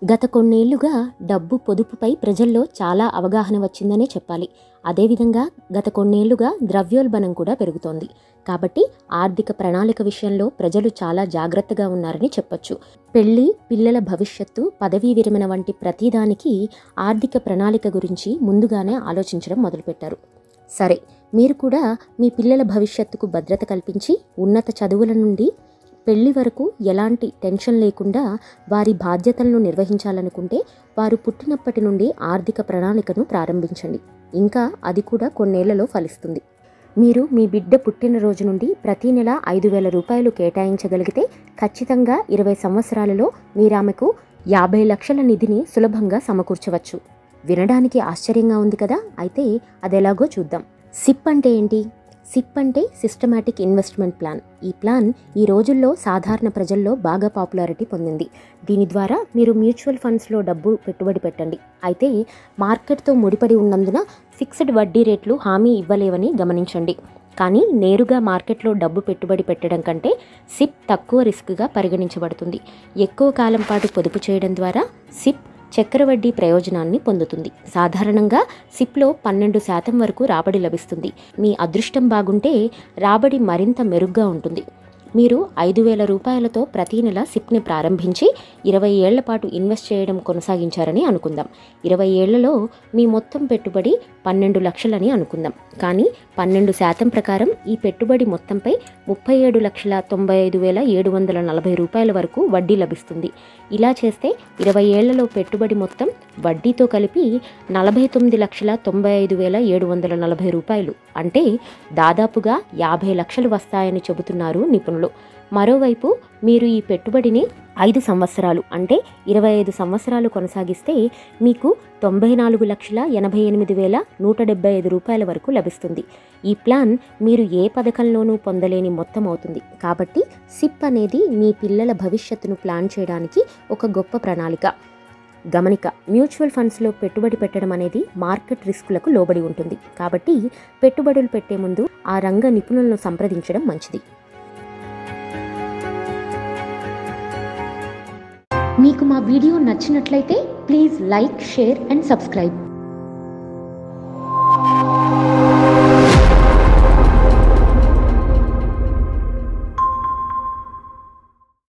గత కొన్నేళ్లుగా డబ్బు పొదుపుపై ప్రజల్లో చాలా అవగాహన వచ్చిందనే చెప్పాలి అదేవిధంగా గత కొన్నేళ్లుగా ద్రవ్యోల్బణం కూడా పెరుగుతోంది కాబట్టి ఆర్థిక ప్రణాళిక విషయంలో ప్రజలు చాలా జాగ్రత్తగా ఉన్నారని చెప్పొచ్చు పెళ్లి పిల్లల భవిష్యత్తు పదవీ విరమణ వంటి ప్రతిదానికి ఆర్థిక ప్రణాళిక గురించి ముందుగానే ఆలోచించడం మొదలుపెట్టారు సరే మీరు కూడా మీ పిల్లల భవిష్యత్తుకు భద్రత కల్పించి ఉన్నత చదువుల నుండి పెళ్లి వరకు ఎలాంటి టెన్షన్ లేకుండా వారి బాధ్యతలను నిర్వహించాలనుకుంటే వారు పుట్టినప్పటి నుండి ఆర్థిక ప్రణాళికను ప్రారంభించండి ఇంకా అది కూడా కొన్నేళ్లలో ఫలిస్తుంది మీరు మీ బిడ్డ పుట్టినరోజు నుండి ప్రతి నెల ఐదు వేల రూపాయలు కేటాయించగలిగితే ఖచ్చితంగా ఇరవై సంవత్సరాలలో మీరామెకు యాభై లక్షల నిధిని సులభంగా సమకూర్చవచ్చు వినడానికి ఆశ్చర్యంగా ఉంది కదా అయితే అదెలాగో చూద్దాం సిప్ అంటే ఏంటి సిప్ అంటే సిస్టమాటిక్ ఇన్వెస్ట్మెంట్ ప్లాన్ ఈ ప్లాన్ ఈ రోజుల్లో సాధారణ ప్రజల్లో బాగా పాపులారిటీ పొందింది దీని ద్వారా మీరు మ్యూచువల్ ఫండ్స్లో డబ్బు పెట్టుబడి పెట్టండి అయితే మార్కెట్తో ముడిపడి ఉన్నందున ఫిక్స్డ్ వడ్డీ రేట్లు హామీ ఇవ్వలేవని గమనించండి కానీ నేరుగా మార్కెట్లో డబ్బు పెట్టుబడి పెట్టడం కంటే సిప్ తక్కువ రిస్క్గా పరిగణించబడుతుంది ఎక్కువ కాలం పాటు పొదుపు చేయడం ద్వారా సిప్ చక్రవడ్డీ ప్రయోజనాన్ని పొందుతుంది సాధారణంగా సిప్లో పన్నెండు శాతం వరకు రాబడి లభిస్తుంది మీ అదృష్టం బాగుంటే రాబడి మరింత మెరుగ్గా ఉంటుంది మీరు ఐదు వేల రూపాయలతో ప్రతి నెల సిప్ని ప్రారంభించి ఇరవై ఏళ్ల పాటు ఇన్వెస్ట్ చేయడం కొనసాగించారని అనుకుందాం ఇరవై ఏళ్లలో మీ మొత్తం పెట్టుబడి పన్నెండు లక్షలని అనుకుందాం కానీ పన్నెండు శాతం ప్రకారం ఈ పెట్టుబడి మొత్తంపై ముప్పై ఏడు లక్షల తొంభై ఐదు వేల ఏడు వందల నలభై రూపాయల వరకు వడ్డీ లభిస్తుంది ఇలా చేస్తే ఇరవై ఏళ్లలో పెట్టుబడి మొత్తం వడ్డీతో కలిపి నలభై తొమ్మిది లక్షల తొంభై ఐదు వేల ఏడు వందల నలభై రూపాయలు అంటే దాదాపుగా యాభై లక్షలు వస్తాయని చెబుతున్నారు నిపుణులు మరోవైపు మీరు ఈ పెట్టుబడిని ఐదు సంవత్సరాలు అంటే ఇరవై ఐదు సంవత్సరాలు కొనసాగిస్తే మీకు తొంభై నాలుగు లక్షల ఎనభై ఎనిమిది వేల నూట డెబ్బై ఐదు రూపాయల వరకు లభిస్తుంది ఈ ప్లాన్ మీరు ఏ పథకంలోనూ పొందలేని మొత్తం అవుతుంది కాబట్టి సిప్ అనేది మీ పిల్లల భవిష్యత్తును ప్లాన్ చేయడానికి ఒక గొప్ప ప్రణాళిక గమనిక మ్యూచువల్ ఫండ్స్లో పెట్టుబడి పెట్టడం అనేది మార్కెట్ రిస్కులకు లోబడి ఉంటుంది కాబట్టి పెట్టుబడులు పెట్టే ముందు ఆ రంగ నిపుణులను సంప్రదించడం మంచిది మీకు మా వీడియో నచ్చినట్లయితే please like share and subscribe